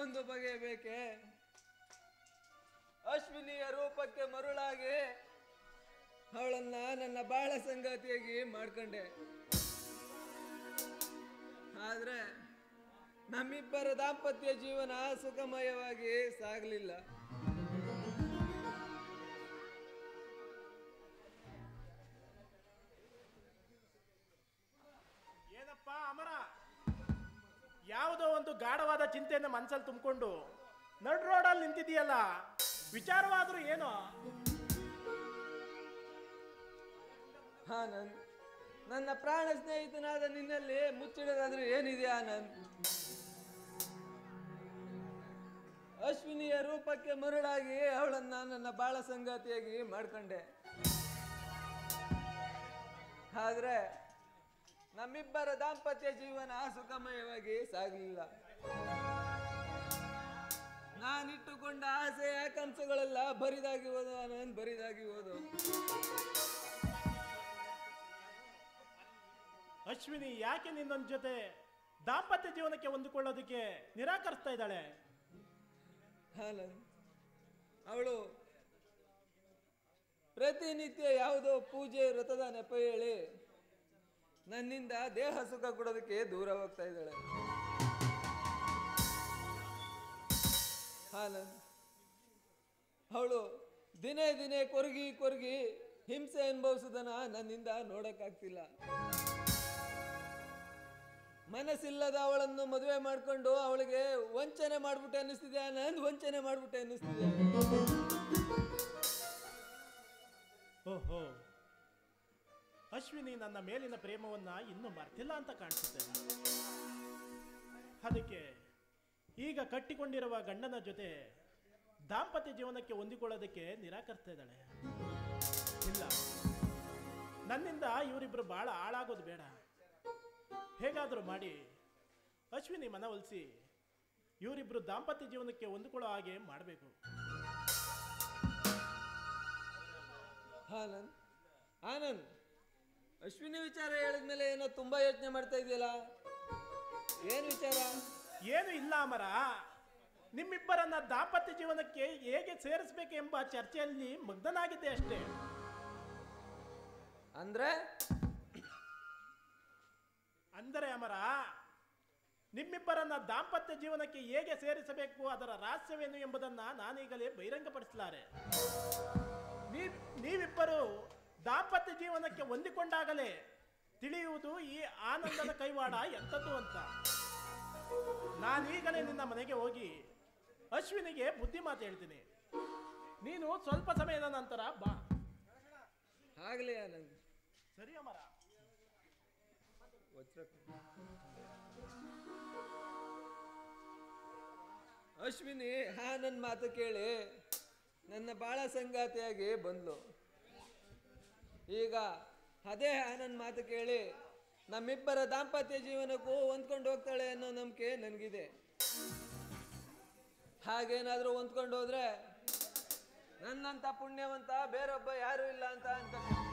ಒಂದು ಬಗೆ ಬೇಕೆ ಅಶ್ವಿನಿಯ ರೂಪಕ್ಕೆ ಮರುಳಾಗಿ ಅವಳನ್ನ ನನ್ನ ಬಾಳ ಸಂಗಾತಿಯಾಗಿ ಮಾಡ್ಕೊಂಡೆ ಆದ್ರೆ ನಮ್ಮಿಬ್ಬರ ದಾಂಪತ್ಯ ಜೀವನ ಸುಖಮಯವಾಗಿ ಸಾಗಲಿಲ್ಲ ಏನಪ್ಪ ಅಮರ ಯಾವುದೋ ಒಂದು ಗಾಢವಾದ ಚಿಂತೆಯನ್ನು ಮನಸ್ಸಲ್ಲಿ ತುಂಬಿಕೊಂಡು ನಡ್ ರೋಡಲ್ಲಿ ನಿಂತಿದೆಯಲ್ಲ ವಿಚಾರವಾದ್ರೂ ಏನು ಆನಂದ್ ನನ್ನ ಪ್ರಾಣ ಸ್ನೇಹಿತನಾದ ನಿನ್ನಲ್ಲಿ ಮುಚ್ಚಿಡೋದಾದ್ರೂ ಏನಿದೆ ಆನಂದ್ ಅಶ್ವಿನಿಯ ರೂಪಕ್ಕೆ ಮರುಳಾಗಿ ಅವಳನ್ನ ನನ್ನ ಬಾಳ ಸಂಗಾತಿಯಾಗಿ ಮಾಡ್ಕೊಂಡೆ ಆದ್ರೆ ನಮ್ಮಿಬ್ಬರ ದಾಂಪತ್ಯ ಜೀವನ ಸುಖಮಯವಾಗಿ ಸಾಗಲಿಲ್ಲ ನಾನಿಟ್ಟುಕೊಂಡ ಆಸೆ ಆಕಾಂಕ್ಷೆಗಳೆಲ್ಲ ಬರಿದಾಗಿ ಹೋದು ಆನಂದ್ ಬರಿದಾಗಿ ಹೋದು ಅಶ್ವಿನಿ ಯಾಕೆ ನಿನ್ನೊಂದ್ ಜೊತೆ ದಾಂಪತ್ಯ ಜೀವನಕ್ಕೆ ಹೊಂದಿಕೊಳ್ಳೋದಕ್ಕೆ ನಿರಾಕರಿಸ್ತಾ ಇದ್ದಾಳೆ ಆನಂದ್ ಅವಳು ಪ್ರತಿನಿತ್ಯ ಯಾವುದೋ ಪೂಜೆ ವ್ರತದ ನೆಪ ಹೇಳಿ ನನ್ನಿಂದ ದೇಹ ಸುಖ ಕೊಡೋದಕ್ಕೆ ದೂರ ಹೋಗ್ತಾ ಇದ್ದಾಳೆ ಆನಂದ್ ಅವಳು ದಿನೇ ದಿನೇ ಕೊರಗಿ ಕೊರಗಿ ಹಿಂಸೆ ಅನುಭವಿಸೋದನ್ನ ನನ್ನಿಂದ ನೋಡಕ್ಕಾಗ್ತಿಲ್ಲ ಮನಸ್ಸಿಲ್ಲದ ಅವಳನ್ನು ಮದುವೆ ಮಾಡ್ಕೊಂಡು ಅವಳಿಗೆ ವಂಚನೆ ಮಾಡ್ಬಿಟ್ಟೆ ಅನ್ನಿಸ್ತಿದೆ ಆನಂದ್ ವಂಚನೆ ಮಾಡ್ಬಿಟ್ಟೆ ಅನ್ನಿಸ್ತಿದೆ ಓಹೋ ಅಶ್ವಿನಿ ನನ್ನ ಮೇಲಿನ ಪ್ರೇಮವನ್ನ ಇನ್ನೂ ಮರ್ತಿಲ್ಲ ಅಂತ ಕಾಣಿಸುತ್ತೆ ಅದಕ್ಕೆ ಈಗ ಕಟ್ಟಿಕೊಂಡಿರುವ ಗಂಡನ ಜೊತೆ ದಾಂಪತ್ಯ ಜೀವನಕ್ಕೆ ಹೊಂದಿಕೊಳ್ಳೋದಕ್ಕೆ ನಿರಾಕರಿಸ್ತಾ ಇದ್ದಾಳೆ ಇಲ್ಲ ನನ್ನಿಂದ ಇವರಿಬ್ಬರು ಬಹಳ ಹಾಳಾಗೋದು ಬೇಡ ಹೇಗಾದರೂ ಮಾಡಿ ಅಶ್ವಿನಿ ಮನವೊಲಿಸಿ ಇವರಿಬ್ಬರು ದಾಂಪತ್ಯ ಜೀವನಕ್ಕೆ ಹೊಂದಿಕೊಳ್ಳೋ ಹಾಗೆ ಮಾಡಬೇಕು ಆನಂದ್ ಆನಂದ್ ಅಶ್ವಿನಿ ವಿಚಾರ ಹೇಳಿದ್ಮೇಲೆ ಏನೋ ತುಂಬಾ ಯೋಚನೆ ಮಾಡ್ತಾ ಇದೆಯಲ್ಲ ಏನ್ ವಿಚಾರ ಏನು ಇಲ್ಲ ಅಮರ ನಿಮ್ಮಿಬ್ಬರನ್ನ ದಾಂಪತ್ಯ ಜೀವನಕ್ಕೆ ಹೇಗೆ ಸೇರಿಸಬೇಕು ಎಂಬ ಚರ್ಚೆಯಲ್ಲಿ ಮಗ್ನನಾಗಿದ್ದೆ ಅಷ್ಟೇ ಅಂದ್ರೆ ಅಂದರೆ ಅಮರ ನಿಮ್ಮಿಬ್ಬರನ್ನ ದಾಂಪತ್ಯ ಜೀವನಕ್ಕೆ ಹೇಗೆ ಸೇರಿಸಬೇಕು ಅದರ ರಹಸ್ಯವೇನು ಎಂಬುದನ್ನ ನಾನೀಗಲೇ ಬಹಿರಂಗಪಡಿಸಲಾರೆ ನೀವ್ ನೀವಿಬ್ಬರು ದಾಂಪತ್ಯ ಜೀವನಕ್ಕೆ ಹೊಂದಿಕೊಂಡಾಗಲೇ ತಿಳಿಯುವುದು ಈ ಆನಂದದ ಕೈವಾಡ ಎಂಥದ್ದು ಅಂತ ನಾನೀಗಲೇ ನಿನ್ನ ಮನೆಗೆ ಹೋಗಿ ಅಶ್ವಿನಿಗೆ ಬುದ್ಧಿ ಮಾತು ಹೇಳ್ತೀನಿ ನೀನು ಸ್ವಲ್ಪ ಸಮಯದ ನಂತರ ಬಾ ಆಗ್ಲಿ ಆನಂದ್ ಸರಿ ಅಮರ ವಜ್ರ ಅಶ್ವಿನಿ ಆನಂದ್ ಮಾತು ಕೇಳಿ ನನ್ನ ಬಾಳ ಸಂಗಾತಿಯಾಗಿ ಬಂದ್ಲು ಈಗ ಅದೇ ಆನಂದ್ ಮಾತು ಕೇಳಿ ನಮ್ಮಿಬ್ಬರ ದಾಂಪತ್ಯ ಜೀವನಕ್ಕೂ ಹೊಂದ್ಕೊಂಡು ಹೋಗ್ತಾಳೆ ಅನ್ನೋ ನಂಬಿಕೆ ನನಗಿದೆ ಹಾಗೇನಾದ್ರೂ ಹೊಂದ್ಕೊಂಡು ಹೋದ್ರೆ ನನ್ನಂತ ಪುಣ್ಯವಂತ ಬೇರೊಬ್ಬ ಯಾರು ಇಲ್ಲ ಅಂತ ಅನ್ಕೊಂಡು